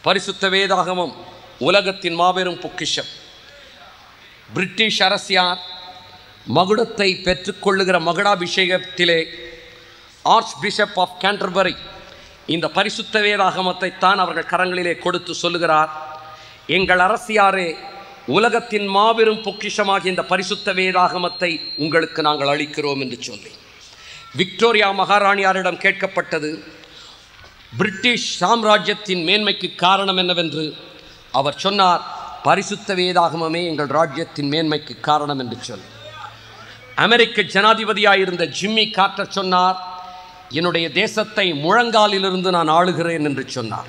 பரிசுத்த வேதாகமம் உலகத்தின் மாபெரும் பொக்கிஷம் பிரிட்டிஷ் அரசியார் மகுடத்தை பெற்றுக்கொள்ளுகிற மகுடாபிஷேகத்திலே ஆர்ச் பிஷப் ஆஃப் கேண்டர்பரி இந்த பரிசுத்த வேதாகமத்தை தான் அவர்கள் கரங்களிலே கொடுத்து சொல்லுகிறார் எங்கள் அரசியாரே உலகத்தின் மாபெரும் பொக்கிஷமாகிய இந்த பரிசுத்த வேதாகமத்தை உங்களுக்கு நாங்கள் அளிக்கிறோம் என்று சொல்லி விக்டோரியா மகாராணியாரிடம் கேட்கப்பட்டது பிரிட்டிஷ் சாம்ராஜ்யத்தின் மேன்மைக்கு காரணம் என்னவென்று அவர் சொன்னார் பரிசுத்த வேதாகமமே எங்கள் ராஜ்யத்தின் மேன்மைக்கு காரணம் என்று சொல் அமெரிக்க ஜனாதிபதியாயிருந்த ஜிம்மி கார்ட்டர் சொன்னார் என்னுடைய தேசத்தை முழங்காலிலிருந்து நான் ஆளுகிறேன் என்று சொன்னார்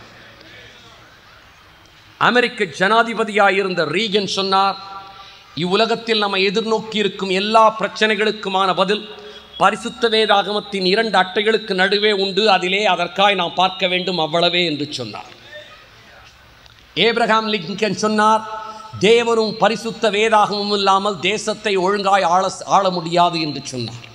அமெரிக்க ஜனாதிபதியாயிருந்த ரீகன் சொன்னார் இவ்வுலகத்தில் நம்ம எதிர்நோக்கி இருக்கும் எல்லா பிரச்சனைகளுக்குமான பதில் பரிசுத்த வேதாகமத்தின் இரண்டு அட்டைகளுக்கு நடுவே உண்டு அதிலே அதற்காய் நாம் பார்க்க வேண்டும் அவ்வளவே என்று சொன்னார் ஏப்ரஹாம் லிங்கன் சொன்னார் தேவரும் பரிசுத்த வேதாகமும் இல்லாமல் தேசத்தை ஒழுங்காய் ஆள ஆள முடியாது என்று சொன்னார்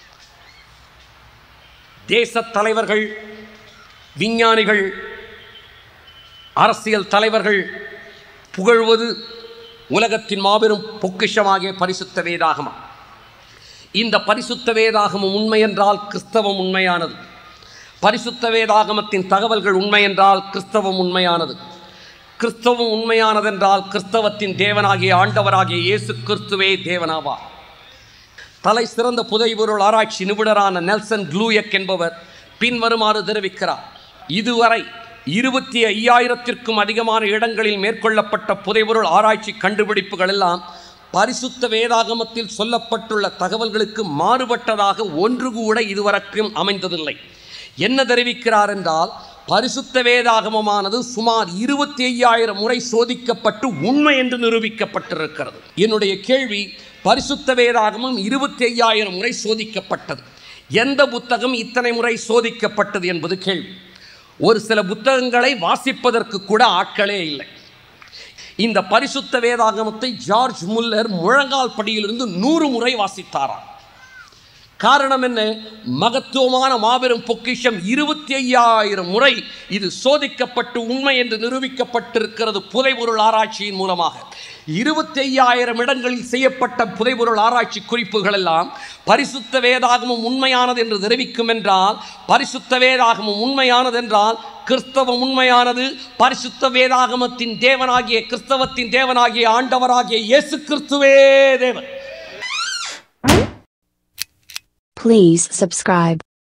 தேசத் தலைவர்கள் விஞ்ஞானிகள் அரசியல் தலைவர்கள் புகழ்வது உலகத்தின் மாபெரும் பொக்கிஷமாகிய பரிசுத்த வேதாகமம் இந்த பரிசுத்த வேதாகமம் உண்மை என்றால் கிறிஸ்தவம் உண்மையானது பரிசுத்த வேதாகமத்தின் தகவல்கள் உண்மை என்றால் கிறிஸ்தவம் உண்மையானது கிறிஸ்தவம் உண்மையானதென்றால் கிறிஸ்தவத்தின் தேவனாகிய ஆண்டவராகிய இயேசு கிறிஸ்துவே தேவனாவார் தலை சிறந்த புதைபொருள் ஆராய்ச்சி நிபுணரான நெல்சன் க்ளூயக் என்பவர் பின்வருமாறு தெரிவிக்கிறார் இதுவரை இருபத்தி ஐயாயிரத்திற்கும் அதிகமான இடங்களில் மேற்கொள்ளப்பட்ட புதைபொருள் ஆராய்ச்சி கண்டுபிடிப்புகள் எல்லாம் பரிசுத்த வேதாகமத்தில் சொல்லப்பட்டுள்ள தகவல்களுக்கு மாறுபட்டதாக ஒன்று கூட இதுவரைக்கும் அமைந்ததில்லை என்ன தெரிவிக்கிறார் என்றால் பரிசுத்த வேதாகமமானது சுமார் இருபத்தி ஐயாயிரம் முறை சோதிக்கப்பட்டு உண்மை என்று நிரூபிக்கப்பட்டிருக்கிறது என்னுடைய கேள்வி பரிசுத்த வேதாகமம் இருபத்தி ஐயாயிரம் முறை சோதிக்கப்பட்டது எந்த புத்தகம் இத்தனை முறை சோதிக்கப்பட்டது என்பது கேள்வி ஒரு சில புத்தகங்களை வாசிப்பதற்கு கூட ஆட்களே இல்லை இந்த பரிசுத்த வேதாகமத்தை ஜார்ஜ் முல்லர் முழங்கால் படியிலிருந்து நூறு முறை வாசித்தாராம் காரணம் என்ன மகத்துவமான மாபெரும் பொக்கிஷம் இருபத்தி ஐயாயிரம் முறை இது சோதிக்கப்பட்டு உண்மை என்று நிரூபிக்கப்பட்டிருக்கிறது புதைபொருள் ஆராய்ச்சியின் மூலமாக இருபத்தி ஐயாயிரம் இடங்களில் செய்யப்பட்ட புதைபொருள் ஆராய்ச்சி குறிப்புகள் எல்லாம் பரிசுத்த வேதாகமம் உண்மையானது என்று தெரிவிக்கும் என்றால் பரிசுத்த வேதாகமம் உண்மையானது என்றால் கிறிஸ்தவம் உண்மையானது பரிசுத்த வேதாகமத்தின் தேவனாகிய கிறிஸ்தவத்தின் தேவனாகிய ஆண்டவராகிய இயேசு கிறிஸ்துவே தேவன் Please subscribe.